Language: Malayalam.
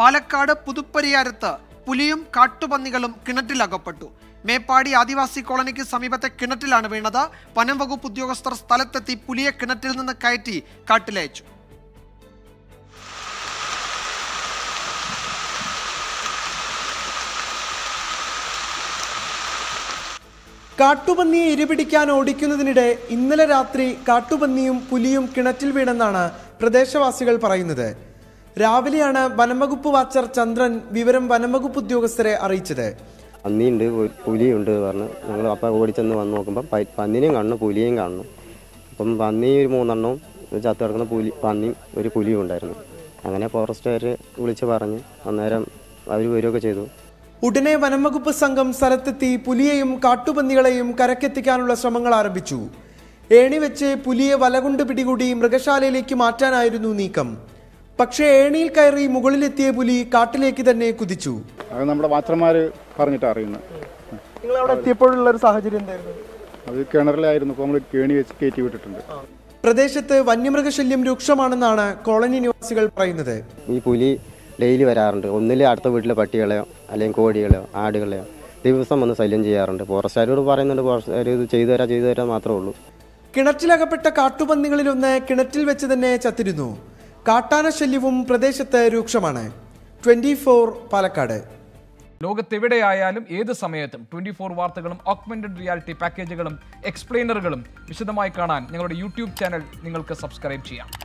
പാലക്കാട് പുതുപ്പരിയാരത്ത് പുലിയും കാട്ടുപന്നികളും കിണറ്റിലകപ്പെട്ടു മേപ്പാടി ആദിവാസി കോളനിക്ക് സമീപത്തെ കിണറ്റിലാണ് വീണത് വനം വകുപ്പ് ഉദ്യോഗസ്ഥർ സ്ഥലത്തെത്തി പുലിയെ കിണറ്റിൽ നിന്ന് കയറ്റി കാട്ടിലയച്ചു കാട്ടുപന്നിയെ ഇരപിടിക്കാൻ ഓടിക്കുന്നതിനിടെ ഇന്നലെ രാത്രി കാട്ടുപന്നിയും പുലിയും കിണറ്റിൽ വീണെന്നാണ് പ്രദേശവാസികൾ പറയുന്നത് രാവിലെയാണ് വനംവകുപ്പ് വാച്ചർ ചന്ദ്രൻ വിവരം വനംവകുപ്പ് ഉദ്യോഗസ്ഥരെ അറിയിച്ചത് പന്നിയുണ്ട് ഒരു പുലിയുണ്ട് പറഞ്ഞു ഞങ്ങൾ അപ്പം ഓടിച്ചെന്ന് വന്ന് നോക്കുമ്പോൾ പ- പന്നിനെയും കാണുന്നു പുലിയെയും കാണുന്നു അപ്പം പന്നി ഒരു മൂന്നെണ്ണവും ഒരു ചത്ത് കിടക്കുന്ന പുലി പന്നിയും ഒരു പുലിയും ഉണ്ടായിരുന്നു അങ്ങനെ ഫോറസ്റ്റുകാർ വിളിച്ച് പറഞ്ഞ് അന്നേരം അവർ വരികയൊക്കെ ചെയ്തു ഉടനെ വനംവകുപ്പ് സംഘം സ്ഥലത്തെത്തി പുലിയെയും കാട്ടുപന്നികളെയും കരക്കെത്തിക്കാനുള്ള ശ്രമങ്ങൾ ആരംഭിച്ചു ഏണി വെച്ച് പുലിയെ വലകൊണ്ട് പിടികൂടി മൃഗശാലയിലേക്ക് മാറ്റാനായിരുന്നു നീക്കം പക്ഷേ ഏണിയിൽ കയറി മുകളിലെത്തിയ പുലി കാട്ടിലേക്ക് തന്നെ കുതിച്ചു അത് നമ്മുടെ വാച്ചർമാർ പറഞ്ഞിട്ടാണ് അറിയുന്നത് നിങ്ങൾ അവിടെ എത്തിയപ്പോഴുള്ള ഒരു സാഹചര്യം എന്തായിരുന്നു അത് കിണറിലായിരുന്നു ഇപ്പോൾ നമ്മൾ കേണി വെച്ച് കയറ്റി വിട്ടിട്ടുണ്ട് പ്രദേശത്ത് വന്യമൃഗശല്യം രൂക്ഷമാണെന്നാണ് കോളനി നിവാസികൾ പറയുന്നത് ഈ പുലി ഡെയിലി വരാറുണ്ട് ഒന്നിലെ അടുത്ത വീട്ടിലെ പട്ടികളെയോ അല്ലെങ്കിൽ കോഴികളെയോ ആടുകളെയോ ദിവസം വന്ന് ശല്യം ചെയ്യാറുണ്ട് ഫോറസ്റ്റുകാരോട് പറയുന്നുണ്ട് ഫോറസ്റ്റുകാർ ഇത് ചെയ്തു തരാം ചെയ്തു തരാൻ മാത്രമേ ഉള്ളൂ കിണറ്റിലകപ്പെട്ട കാട്ടുപന്നികളിലൊന്ന് കിണറ്റിൽ വെച്ച് തന്നെ ചത്തിരുന്നു കാട്ടാന ശല്യവും പ്രദേശത്ത് രൂക്ഷമാണ് ട്വന്റി പാലക്കാട് ലോകത്തെവിടെയായാലും ഏത് സമയത്തും ട്വന്റി ഫോർ വാർത്തകളും ഓഗ്മെന്റഡ് റിയാലിറ്റി പാക്കേജുകളും എക്സ്പ്ലെയിനറുകളും വിശദമായി കാണാൻ ഞങ്ങളുടെ യൂട്യൂബ് ചാനൽ നിങ്ങൾക്ക് സബ്സ്ക്രൈബ് ചെയ്യാം